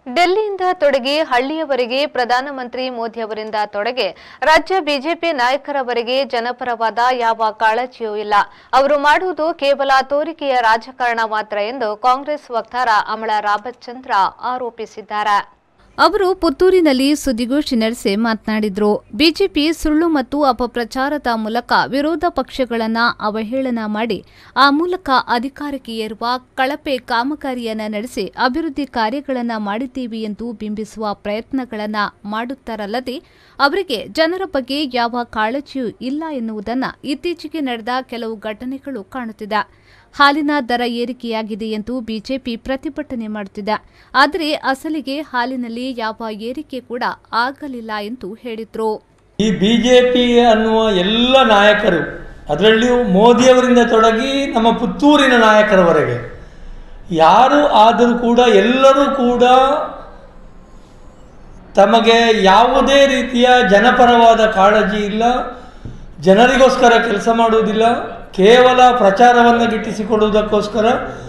ಡೆಲ್ಲಿಯಿಂದ ತೊಡಗಿ ಹಳ್ಳಿಯವರೆಗೆ ಪ್ರಧಾನಮಂತ್ರಿ ಮೋದಿ ಅವರಿಂದ ತೊಡಗಿ ರಾಜ್ಯ ಬಿಜೆಪಿ ನಾಯಕರವರೆಗೆ ಜನಪರವಾದ ಯಾವ ಕಾಳಜಿಯೂ ಇಲ್ಲ ಅವರು ಮಾಡುವುದು ಕೇವಲ ತೋರಿಕೆಯ ರಾಜಕಾರಣ ಮಾತ್ರ ಎಂದು ಕಾಂಗ್ರೆಸ್ ವಕ್ತಾರ ಅಮಳ ರಾಮಚಂದ್ರ ಆರೋಪಿಸಿದ್ದಾರೆ ಅವರು ಪುತ್ತೂರಿನಲ್ಲಿ ಸುದ್ದಿಗೋಷ್ಠಿ ನಡೆಸಿ ಮಾತನಾಡಿದ್ರು ಬಿಜೆಪಿ ಸುಳ್ಳು ಮತ್ತು ಅಪಪ್ರಚಾರದ ಮೂಲಕ ವಿರೋಧ ಪಕ್ಷಗಳನ್ನ ಅವಹೇಳನ ಮಾಡಿ ಆ ಮೂಲಕ ಅಧಿಕಾರಕ್ಕೆ ಏರುವ ಕಳಪೆ ಕಾಮಗಾರಿಯನ್ನ ನಡೆಸಿ ಅಭಿವೃದ್ಧಿ ಕಾರ್ಯಗಳನ್ನ ಮಾಡಿದ್ದೀವಿ ಎಂದು ಬಿಂಬಿಸುವ ಪ್ರಯತ್ನಗಳನ್ನ ಮಾಡುತ್ತಾರಲ್ಲದೆ ಅವರಿಗೆ ಜನರ ಬಗ್ಗೆ ಯಾವ ಕಾಳಜಿಯೂ ಇಲ್ಲ ಎನ್ನುವುದನ್ನ ಇತ್ತೀಚೆಗೆ ನಡೆದ ಕೆಲವು ಘಟನೆಗಳು ಕಾಣುತ್ತಿದೆ ಹಾಲಿನ ದರ ಏರಿಕೆಯಾಗಿದೆ ಎಂದು ಬಿಜೆಪಿ ಪ್ರತಿಭಟನೆ ಮಾಡುತ್ತಿದೆ ಆದರೆ ಅಸಲಿಗೆ ಹಾಲಿನಲ್ಲಿ ಯಾವ ಏರಿಕೆ ಕೂಡ ಆಗಲಿಲ್ಲ ಎಂದು ಹೇಳಿದ್ರು ಈ ಬಿ ಜೆ ಪಿ ಅನ್ನುವ ಎಲ್ಲ ನಾಯಕರು ಅದರಲ್ಲಿಯೂ ಮೋದಿಯವರಿಂದ ತೊಡಗಿ ನಮ್ಮ ಪುತ್ತೂರಿನ ನಾಯಕರವರೆಗೆ ಯಾರು ಆದರೂ ಕೂಡ ಎಲ್ಲರೂ ಕೂಡ ತಮಗೆ ಯಾವುದೇ ರೀತಿಯ ಜನಪರವಾದ ಕಾಳಜಿ ಇಲ್ಲ ಜನರಿಗೋಸ್ಕರ ಕೆಲಸ ಮಾಡುವುದಿಲ್ಲ ಕೇವಲ ಪ್ರಚಾರವನ್ನು ಗಿಟ್ಟಿಸಿಕೊಳ್ಳುವುದಕ್ಕೋಸ್ಕರ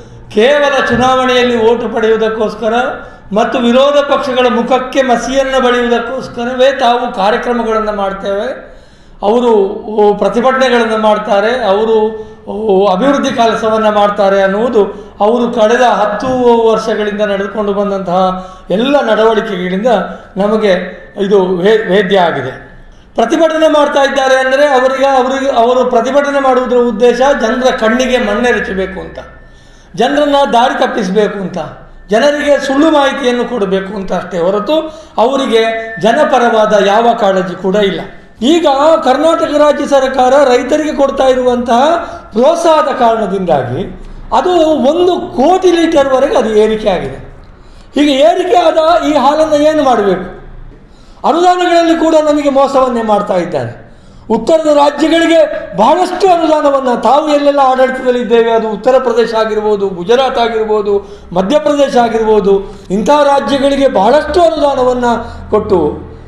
ಕೇವಲ ಚುನಾವಣೆಯಲ್ಲಿ ಓಟು ಪಡೆಯುವುದಕ್ಕೋಸ್ಕರ ಮತ್ತು ವಿರೋಧ ಪಕ್ಷಗಳ ಮುಖಕ್ಕೆ ಮಸಿಯನ್ನು ಬಳಿಯುವುದಕ್ಕೋಸ್ಕರವೇ ತಾವು ಕಾರ್ಯಕ್ರಮಗಳನ್ನು ಮಾಡ್ತೇವೆ ಅವರು ಓ, ಪ್ರತಿಭಟನೆಗಳನ್ನು ಮಾಡ್ತಾರೆ ಅವರು ಓ, ಅಭಿವೃದ್ಧಿ ಕೆಲಸವನ್ನು ಮಾಡ್ತಾರೆ ಅನ್ನುವುದು ಅವರು ಕಳೆದ ಹತ್ತು ವರ್ಷಗಳಿಂದ ನಡೆದುಕೊಂಡು ಬಂದಂತಹ ಎಲ್ಲ ನಡವಳಿಕೆಗಳಿಂದ ನಮಗೆ ಇದು ವೇ- ವೇದ್ಯ ಆಗಿದೆ ಪ್ರತಿಭಟನೆ ಮಾಡ್ತಾ ಇದ್ದಾರೆ ಅಂದರೆ ಅವರಿಗೆ ಅವರಿಗೆ ಅವರು ಪ್ರತಿಭಟನೆ ಮಾಡುವುದರ ಉದ್ದೇಶ ಜನರ ಕಣ್ಣಿಗೆ ಮಣ್ಣೆರಚಬೇಕು ಅಂತ ಜನರನ್ನು ದಾರಿ ತಪ್ಪಿಸಬೇಕು ಅಂತ ಜನರಿಗೆ ಸುಳ್ಳು ಮಾಹಿತಿಯನ್ನು ಕೊಡಬೇಕು ಅಂತ ಅಷ್ಟೇ ಹೊರತು ಅವರಿಗೆ ಜನಪರವಾದ ಯಾವ ಕಾಳಜಿ ಕೂಡ ಇಲ್ಲ ಈಗ ಕರ್ನಾಟಕ ರಾಜ್ಯ ಸರ್ಕಾರ ರೈತರಿಗೆ ಕೊಡ್ತಾ ಇರುವಂತಹ ಪ್ರೋತ್ಸಾಹದ ಕಾರಣದಿಂದಾಗಿ ಅದು ಒಂದು ಕೋಟಿ ಲೀಟರ್ವರೆಗೆ ಅದು ಏರಿಕೆ ಆಗಿದೆ ಹೀಗೆ ಏರಿಕೆ ಆದ ಈ ಹಾಲನ್ನು ಏನು ಮಾಡಬೇಕು ಅನುದಾನಗಳಲ್ಲಿ ಕೂಡ ನಮಗೆ ಮೋಸವನ್ನೇ ಮಾಡ್ತಾ ಇದ್ದಾರೆ ಉತ್ತರದ ರಾಜ್ಯಗಳಿಗೆ ಬಹಳಷ್ಟು ಅನುದಾನವನ್ನು ತಾವು ಎಲ್ಲೆಲ್ಲ ಆಡಳಿತದಲ್ಲಿದ್ದೇವೆ ಅದು ಉತ್ತರ ಪ್ರದೇಶ ಆಗಿರ್ಬೋದು ಗುಜರಾತ್ ಆಗಿರ್ಬೋದು ಮಧ್ಯಪ್ರದೇಶ ಆಗಿರ್ಬೋದು ಇಂಥ ರಾಜ್ಯಗಳಿಗೆ ಬಹಳಷ್ಟು ಅನುದಾನವನ್ನು ಕೊಟ್ಟು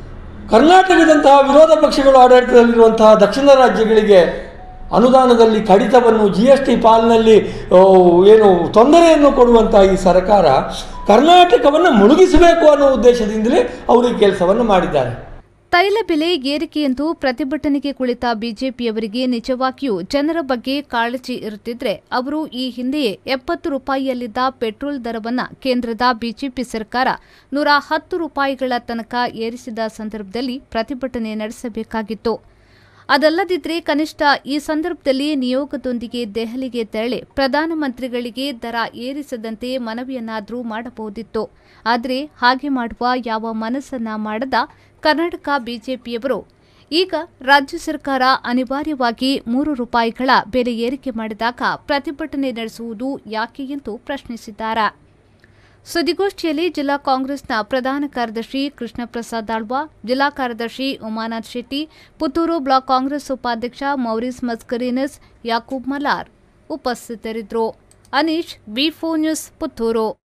ಕರ್ನಾಟಕದಂತಹ ವಿರೋಧ ಪಕ್ಷಗಳು ಆಡಳಿತದಲ್ಲಿರುವಂತಹ ದಕ್ಷಿಣ ರಾಜ್ಯಗಳಿಗೆ ಅನುದಾನದಲ್ಲಿ ಕಡಿತವನ್ನು ಜಿ ಎಸ್ ಟಿ ಪಾಲಿನಲ್ಲಿ ಆ, ಏನು ತೊಂದರೆಯನ್ನು ಕೊಡುವಂತಹ ಈ ಸರ್ಕಾರ ಕರ್ನಾಟಕವನ್ನು ಮುಳುಗಿಸಬೇಕು ಅನ್ನೋ ಉದ್ದೇಶದಿಂದಲೇ ಅವರು ಈ ಕೆಲಸವನ್ನು ಮಾಡಿದ್ದಾರೆ ತೈಲ ಬೆಲೆ ಏರಿಕೆಯೆಂದು ಪ್ರತಿಭಟನೆಗೆ ಕುಳಿತ ಬಿಜೆಪಿಯವರಿಗೆ ನಿಜವಾಗಿಯೂ ಜನರ ಬಗ್ಗೆ ಕಾಳಜಿ ಇರುತ್ತಿದ್ರೆ ಅವರು ಈ ಹಿಂದೆಯೇ ಎಪ್ಪತ್ತು ರೂಪಾಯಿಯಲ್ಲಿದ್ದ ಪೆಟ್ರೋಲ್ ದರವನ್ನ ಕೇಂದ್ರದ ಬಿಜೆಪಿ ಸರ್ಕಾರ ನೂರ ಹತ್ತು ರೂಪಾಯಿಗಳ ತನಕ ಏರಿಸಿದ ಸಂದರ್ಭದಲ್ಲಿ ಪ್ರತಿಭಟನೆ ನಡೆಸಬೇಕಾಗಿತ್ತು ಅದಲ್ಲದಿದ್ರೆ ಕನಿಷ್ಠ ಈ ಸಂದರ್ಭದಲ್ಲಿ ನಿಯೋಗದೊಂದಿಗೆ ದೆಹಲಿಗೆ ತೆರಳಿ ಪ್ರಧಾನಮಂತ್ರಿಗಳಿಗೆ ದರ ಏರಿಸದಂತೆ ಮನವಿಯನ್ನಾದರೂ ಮಾಡಬಹುದಿತ್ತು ಆದರೆ ಹಾಗೆ ಮಾಡುವ ಯಾವ ಮನಸ್ಸನ್ನ ಮಾಡದ ಕರ್ನಾಟಕ ಬಿಜೆಪಿಯವರು ಈಗ ರಾಜ್ಯ ಸರ್ಕಾರ ಅನಿವಾರ್ಯವಾಗಿ ಮೂರು ರೂಪಾಯಿಗಳ ಬೆಲೆ ಏರಿಕೆ ಮಾಡಿದಾಗ ಪ್ರತಿಭಟನೆ ನಡೆಸುವುದು ಯಾಕೆ ಎಂದು ಪ್ರಶ್ನಿಸಿದ್ದಾರೆ ಸುದ್ದಿಗೋಷ್ಠಿಯಲ್ಲಿ ಜಿಲ್ಲಾ ಕಾಂಗ್ರೆಸ್ನ ಪ್ರಧಾನ ಕಾರ್ಯದರ್ಶಿ ಕೃಷ್ಣ ಪ್ರಸಾದ್ ಆಳ್ವಾ ಜಿಲ್ಲಾ ಕಾರ್ಯದರ್ಶಿ ಉಮಾನಾಥ್ ಶೆಟ್ಟಿ ಪುತ್ತೂರು ಬ್ಲಾಕ್ ಕಾಂಗ್ರೆಸ್ ಉಪಾಧ್ಯಕ್ಷ ಮೌರಿಸ್ ಮಸ್ಕರಿನಸ್ ಯಾಕೂಬ್ ಮಲಾರ್ ಉಪಸ್ಥಿತರಿದ್ದರು ಅನೀಶ್ ಬಿ ನ್ಯೂಸ್ ಪುತ್ತೂರು